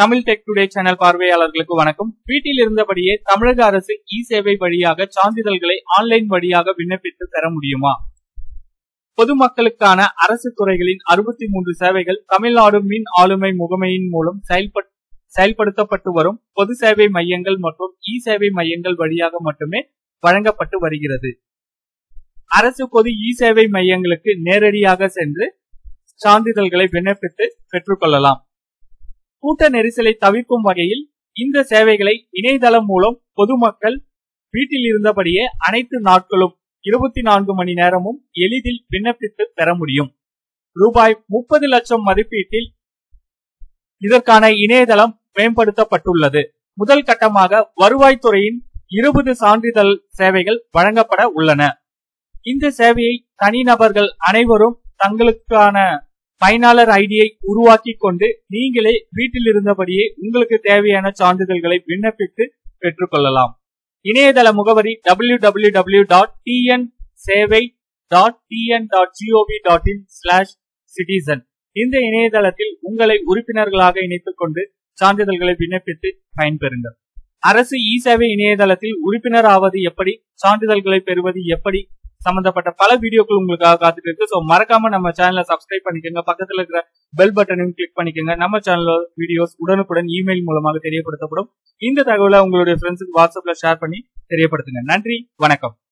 Tamil tech today channel பார்வையாளர்களுக்கு வணக்கம் வீட்டில் இருந்தபடியே தமிழக அரசு இ சேவை வழியாக சான்றிதழ்களை ஆன்லைன் வழியாக விண்ணப்பித்து பெற முடியுமா பொதுமக்களுக்கான அரசு துறைகளின் அறுபத்தி மூன்று சேவைகள் தமிழ்நாடு மின் ஆளுமை முகமையின் மூலம் செயல்பட் செயல்படுத்தப்பட்டு வரும் பொது சேவை மையங்கள் மற்றும் இ சேவை மையங்கள் வழியாக மட்டுமே வழங்கப்பட்டு வருகிறது அரசு பொது இ சேவை மையங்களுக்கு நேரடியாக சென்று சான்றிதழ்களை விண்ணப்பித்து பெற்றுக்கொள்ளலாம் கூட்ட நெரிசலை தவிர்க்கும் வகையில் இந்த சேவைகளை இணையதளம் மூலம் பொதுமக்கள் வீட்டில் இருந்தபடியே அனைத்து நாட்களும் இருபத்தி நான்கு மணி நேரமும் எளிதில் விண்ணப்பித்து பெற முடியும் ரூபாய் முப்பது லட்சம் மதிப்பீட்டில் இதற்கான இணையதளம் மேம்படுத்தப்பட்டுள்ளது முதல் கட்டமாக வருவாய்த்துறையின் இருபது சான்றிதழ் சேவைகள் வழங்கப்பட உள்ளன இந்த சேவையை தனிநபர்கள் அனைவரும் தங்களுக்கான பயனாளர் ஐடியை உருவாக்கி கொண்டு நீங்களே வீட்டில் இருந்தபடியே உங்களுக்கு தேவையான சான்றிதழ்களை விண்ணப்பித்து பெற்றுக்கொள்ளலாம் இணையதள முகவரி W W W dot TN சேவை dot TN dot GOV dot in slash citizen இந்த இணையதளத்தில் உங்களை உறுப்பினர்களாக இணைத்துக் கொண்டு சான்றிதழ்களை விண்ணப்பித்து பயன்பெறுங்கள் அரசு இ சேவை இணையதளத்தில் உறுப்பினர் ஆவது எப்படி சான்றிதழ்களை பெறுவது எப்படி சம்பந்தப்பட்ட பல வீடியோக்கள் உங்களுக்காக காத்துட்டு இருக்கு ஸோ மறக்காம நம்ம சேனலை சப்ஸ்கிரைப் பண்ணிக்கோங்க பக்கத்துல இருக்கிற பெல் பட்டனையும் கிளிக் பண்ணிக்கோங்க நம்ம சேனல்ல வீடியோஸ் உடனுக்குடன் இமெயில் மூலமாக தெரியப்படுத்தப்படும் இந்த தகவலை உங்களுடைய ஃப்ரெண்ட்ஸுக்கு வாட்ஸ்அப்ல ஷேர் பண்ணி தெரியப்படுத்துங்க நன்றி வணக்கம்